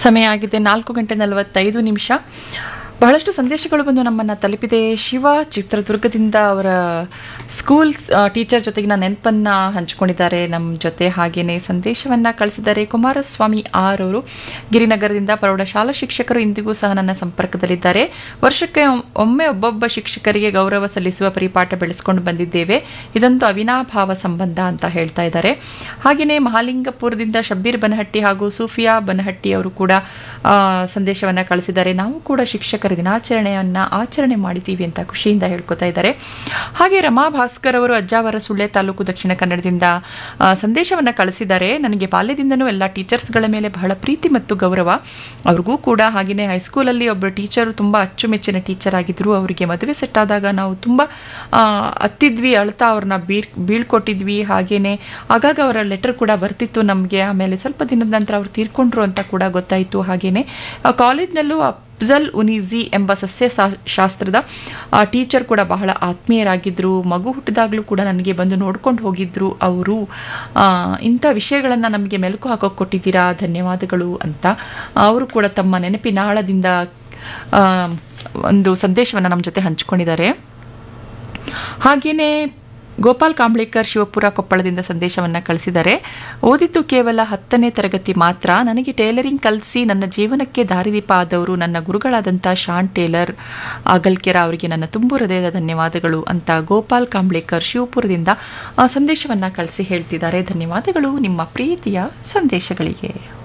ಸಮಯ ಆಗಿದೆ ನಾಲ್ಕು ಗಂಟೆ ನಲವತ್ತೈದು ನಿಮಿಷ ಬಹಳಷ್ಟು ಸಂದೇಶಗಳು ಬಂದು ನಮ್ಮನ್ನು ತಲುಪಿದೆ ಶಿವ ಚಿತ್ರದುರ್ಗದಿಂದ ಅವರ ಸ್ಕೂಲ್ ಟೀಚರ್ ಜೊತೆಗಿನ ನೆನಪನ್ನು ಹಂಚಿಕೊಂಡಿದ್ದಾರೆ ನಮ್ಮ ಜೊತೆ ಹಾಗೆಯೇ ಸಂದೇಶವನ್ನು ಕಳಿಸಿದ್ದಾರೆ ಕುಮಾರಸ್ವಾಮಿ ಆರ್ ಅವರು ಗಿರಿನಗರದಿಂದ ಪ್ರೌಢಶಾಲಾ ಶಿಕ್ಷಕರು ಇಂದಿಗೂ ಸಹ ನನ್ನ ಸಂಪರ್ಕದಲ್ಲಿದ್ದಾರೆ ವರ್ಷಕ್ಕೆ ಒಮ್ಮೆ ಒಬ್ಬೊಬ್ಬ ಶಿಕ್ಷಕರಿಗೆ ಗೌರವ ಸಲ್ಲಿಸುವ ಪರಿಪಾಠ ಬೆಳೆಸ್ಕೊಂಡು ಬಂದಿದ್ದೇವೆ ಇದೊಂದು ಅವಿನಾಭಾವ ಸಂಬಂಧ ಅಂತ ಹೇಳ್ತಾ ಇದ್ದಾರೆ ಹಾಗೆಯೇ ಮಹಾಲಿಂಗಪುರದಿಂದ ಶಬ್ಬೀರ್ ಬನಹಟ್ಟಿ ಹಾಗೂ ಸೂಫಿಯಾ ಬನಹಟ್ಟಿ ಅವರು ಕೂಡ ಸಂದೇಶವನ್ನು ಕಳಿಸಿದ್ದಾರೆ ನಾವು ಕೂಡ ಶಿಕ್ಷಕರ ದಿನಾಚರಣೆಯನ್ನು ಆಚರಣೆ ಮಾಡಿದ್ದೀವಿ ಅಂತ ಖುಷಿಯಿಂದ ಹೇಳ್ಕೊತಾ ಇದ್ದಾರೆ ಹಾಗೆ ರಮಾ ಭಾಸ್ಕರ್ ಅವರು ಅಜ್ಜಾವರ ಸುಳ್ಳೆ ತಾಲೂಕು ದಕ್ಷಿಣ ಕನ್ನಡದಿಂದ ಸಂದೇಶವನ್ನು ಕಳಿಸಿದ್ದಾರೆ ನನಗೆ ಬಾಲ್ಯದಿಂದನೂ ಎಲ್ಲ ಟೀಚರ್ಸ್ಗಳ ಮೇಲೆ ಬಹಳ ಪ್ರೀತಿ ಮತ್ತು ಗೌರವ ಅವ್ರಿಗೂ ಕೂಡ ಹಾಗೆಯೇ ಹೈಸ್ಕೂಲಲ್ಲಿ ಒಬ್ಬರು ಟೀಚರು ತುಂಬ ಅಚ್ಚುಮೆಚ್ಚಿನ ಟೀಚರ್ ಆಗಿದ್ದರು ಅವರಿಗೆ ಮದುವೆ ಸೆಟ್ ಆದಾಗ ನಾವು ತುಂಬ ಹತ್ತಿದ್ವಿ ಅಳ್ತಾ ಅವ್ರನ್ನ ಬೀಳ್ ಬೀಳ್ಕೊಟ್ಟಿದ್ವಿ ಹಾಗೆಯೇ ಆಗಾಗ ಅವರ ಲೆಟರ್ ಕೂಡ ಬರ್ತಿತ್ತು ನಮಗೆ ಆಮೇಲೆ ಸ್ವಲ್ಪ ದಿನದ ನಂತರ ಅವ್ರು ತೀರ್ಕೊಂಡ್ರು ಅಂತ ಕೂಡ ಗೊತ್ತಾಯಿತು ಹಾಗೆಯೇ ಕಾಲೇಜ್ನಲ್ಲೂ ಅಫ್ಜಲ್ ಉನೀಜಿ ಎಂಬ ಸಸ್ಯ ಶಾಸ್ತ್ರದ ಟೀಚರ್ ಕೂಡ ಬಹಳ ಆತ್ಮೀಯರಾಗಿದ್ದರು ಮಗು ಹುಟ್ಟಿದಾಗಲೂ ಕೂಡ ನನಗೆ ಬಂದು ನೋಡ್ಕೊಂಡು ಹೋಗಿದ್ರು ಅವರು ಇಂಥ ವಿಷಯಗಳನ್ನು ನಮಗೆ ಮೆಲುಕು ಹಾಕೋಕೆ ಕೊಟ್ಟಿದ್ದೀರಾ ಧನ್ಯವಾದಗಳು ಅಂತ ಅವರು ಕೂಡ ತಮ್ಮ ನೆನಪಿನ ಆಳದಿಂದ ಒಂದು ಸಂದೇಶವನ್ನು ನಮ್ಮ ಜೊತೆ ಹಂಚ್ಕೊಂಡಿದ್ದಾರೆ ಹಾಗೆಯೇ ಗೋಪಾಲ್ ಕಾಂಬ್ಳೇಕರ್ ಶಿವಪುರ ಕೊಪ್ಪಳದಿಂದ ಸಂದೇಶವನ್ನು ಕಳಿಸಿದ್ದಾರೆ ಓದಿದ್ದು ಕೇವಲ ಹತ್ತನೇ ತರಗತಿ ಮಾತ್ರ ನನಗೆ ಟೇಲರಿಂಗ್ ಕಲಿಸಿ ನನ್ನ ಜೀವನಕ್ಕೆ ದಾರಿದೀಪ ಆದವರು ನನ್ನ ಗುರುಗಳಾದಂಥ ಶಾನ್ ಟೇಲರ್ ಅಗಲ್ಕೆರ ಅವರಿಗೆ ನನ್ನ ತುಂಬು ಹೃದಯದ ಧನ್ಯವಾದಗಳು ಅಂತ ಗೋಪಾಲ್ ಕಾಂಬ್ಳೇಕರ್ ಶಿವಪುರದಿಂದ ಸಂದೇಶವನ್ನು ಕಳಿಸಿ ಹೇಳ್ತಿದ್ದಾರೆ ಧನ್ಯವಾದಗಳು ನಿಮ್ಮ ಪ್ರೀತಿಯ ಸಂದೇಶಗಳಿಗೆ